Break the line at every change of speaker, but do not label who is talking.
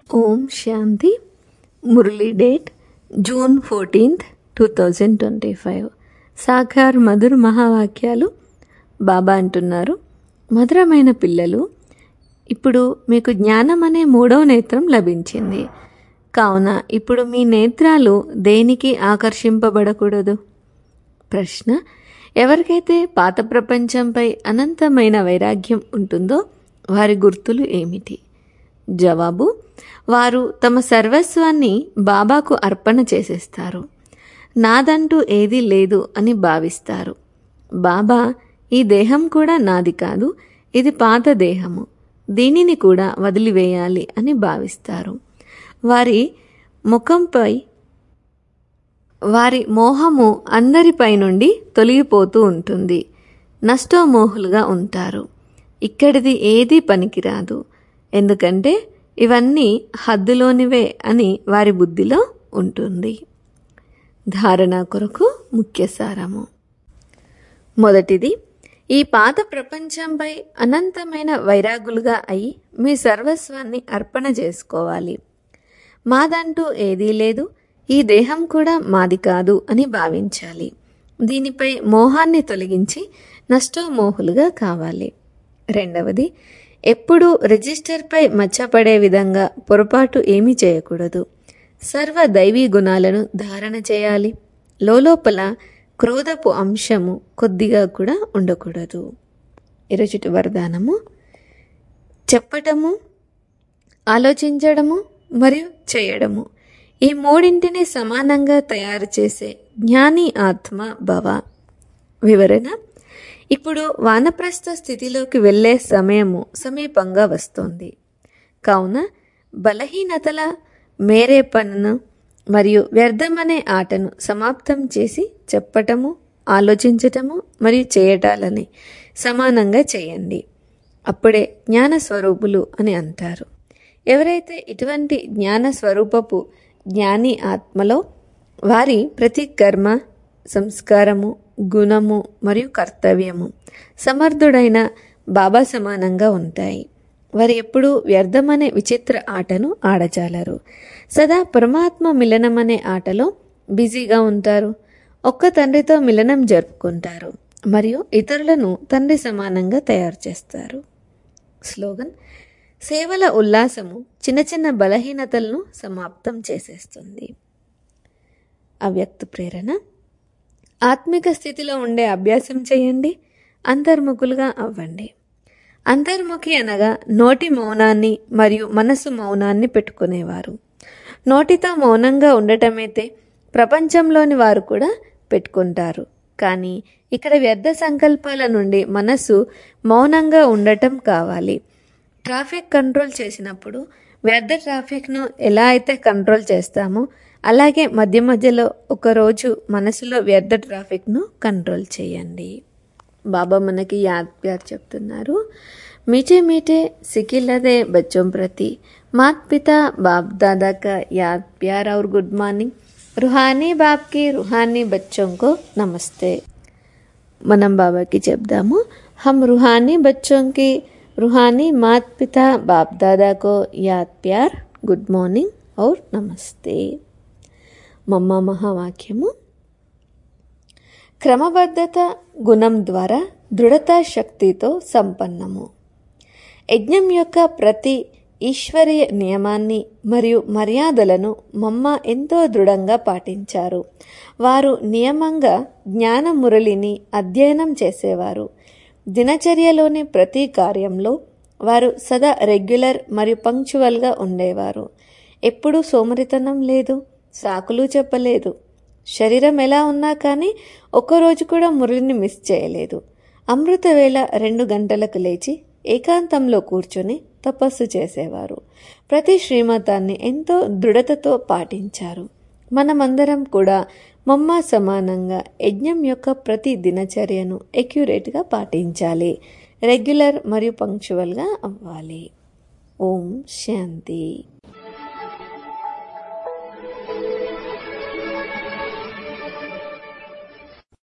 ఓం శాంతి మురళీ date June fourteenth two thousand twenty five సాకార్ మధుర్ మహావాక్యాలు బాబా అంటున్నారు మధురమైన పిల్లలు ఇప్పుడు మీకు జ్ఞానం అనే మూడవ నేత్రం లభించింది కావున ఇప్పుడు మీ నేత్రాలు దేనికి ఆకర్షింపబడకూడదు ప్రశ్న ఎవరికైతే పాత ప్రపంచంపై అనంతమైన వైరాగ్యం ఉంటుందో వారి గుర్తులు ఏమిటి జవాబు వారు తమ సర్వస్వాన్ని బాబాకు అర్పణ చేసేస్తారు నాదంటూ ఏదీ లేదు అని భావిస్తారు బాబా ఈ దేహం కూడా నాది కాదు ఇది పాత దేహము దీనిని కూడా వదిలివేయాలి అని భావిస్తారు వారి ముఖంపై వారి మోహము అందరిపై నుండి తొలగిపోతూ ఉంటుంది నష్టోమోహులుగా ఉంటారు ఇక్కడిది ఏదీ పనికిరాదు ఎందుకంటే ఇవన్నీ హద్దులోనివే అని వారి బుద్ధిలో ఉంటుంది ధారణ కొరకు ముఖ్య సారము మొదటిది ఈ పాత ప్రపంచంపై అనంతమైన వైరాగులుగా అయి మీ సర్వస్వాన్ని అర్పణ చేసుకోవాలి మాదంటూ ఏదీ లేదు ఈ దేహం కూడా మాది కాదు అని భావించాలి దీనిపై మోహాన్ని తొలగించి నష్టోమోహులుగా కావాలి రెండవది ఎప్పుడూ రిజిస్టర్పై మచ్చపడే విధంగా పొరపాటు ఏమీ చేయకూడదు సర్వ దైవీ గుణాలను ధారణ చేయాలి లోపల క్రోధపు అంశము కొద్దిగా కూడా ఉండకూడదు ఇరుచుటి వరదానము చెప్పటము ఆలోచించడము మరియు చేయడము ఈ మూడింటిని సమానంగా తయారు చేసే జ్ఞాని ఆత్మ భవ వివరణ ఇప్పుడు వానప్రస్థ స్థితిలోకి వెళ్ళే సమయము సమీపంగా వస్తోంది కావున బలహీనతల మేరే పనును మరియు వ్యర్థమనే ఆటను సమాప్తం చేసి చెప్పటము ఆలోచించటము మరియు చేయటాలని సమానంగా చేయండి అప్పుడే జ్ఞాన స్వరూపులు అని అంటారు ఎవరైతే ఇటువంటి జ్ఞాన స్వరూపపు జ్ఞాని ఆత్మలో వారి ప్రతి కర్మ సంస్కారము గుణము మరియు కర్తవ్యము సమర్థుడైన బాబా సమానంగా ఉంటాయి వారు ఎప్పుడూ వ్యర్థమనే విచిత్ర ఆటను ఆడజాలరు సదా పరమాత్మ మిలనం అనే ఆటలో బిజీగా ఉంటారు ఒక్క తండ్రితో మిలనం జరుపుకుంటారు మరియు ఇతరులను తండ్రి సమానంగా తయారు చేస్తారు స్లోగన్ సేవల ఉల్లాసము చిన్న చిన్న బలహీనతలను సమాప్తం చేసేస్తుంది అవ్యక్త ప్రేరణ ఆత్మిక స్థితిలో ఉండే అభ్యాసం చేయండి అంతర్ముఖులుగా అవ్వండి అంతర్ముఖి అనగా నోటి మౌనాన్ని మరియు మనసు మౌనాన్ని పెట్టుకునేవారు నోటితో మౌనంగా ఉండటమైతే ప్రపంచంలోని వారు కూడా పెట్టుకుంటారు కానీ ఇక్కడ వ్యర్థ సంకల్పాల నుండి మనసు మౌనంగా ఉండటం కావాలి ట్రాఫిక్ కంట్రోల్ చేసినప్పుడు వ్యర్థ ట్రాఫిక్ను ఎలా అయితే కంట్రోల్ చేస్తామో అలాగే మధ్య మధ్యలో ఒకరోజు మనసులో వ్యర్థ ట్రాఫిక్ను కంట్రోల్ చేయండి బాబా మనకి యాద్ ప్యార్ చెప్తున్నారు మీఠే మీఠే సికిల్లదే బచ్చోం ప్రతి మాత్ పితా బాప్ దాదా కా యాద్ ప్యార్ और गुड मॉर्निंग రుహానీ బాబ్కి రుహానీ బచ్చోంకో నమస్తే మనం బాబాకి చెప్దాము హమ్ రుహానీ బచ్చోంకి రుహానీ మాత్ పితా బాప్ దాదాకో యాద్ ప్యార్ గుడ్ మార్నింగ్ ఔర్ నమస్తే మమ్మ మహావాక్యము క్రమబద్ధత గుణం ద్వారా దృఢత శక్తితో సంపన్నము యజ్ఞం యొక్క ప్రతి ఈశ్వరీయ నియమాన్ని మరియు మర్యాదలను మమ్మ ఎంతో దృఢంగా పాటించారు వారు నియమంగా జ్ఞాన మురళిని అధ్యయనం చేసేవారు దినచర్యలోని ప్రతి కార్యంలో వారు సదా రెగ్యులర్ మరియు పంక్చువల్గా ఉండేవారు ఎప్పుడూ సోమరితనం లేదు సాకులు చెప్పలేదు శరీరం ఎలా ఉన్నా కానీ ఒక్కరోజు కూడా మురళిని మిస్ చేయలేదు అమృతవేళ రెండు గంటలకు లేచి ఏకాంతంలో కూర్చొని తపస్సు చేసేవారు ప్రతి శ్రీమతాన్ని ఎంతో దృఢతతో పాటించారు మనమందరం కూడా మమ్మ సమానంగా యజ్ఞం యొక్క ప్రతి దినచర్యను ఎక్యురేట్గా పాటించాలి రెగ్యులర్ మరియు పంక్చువల్గా అవ్వాలి ఓం శాంతి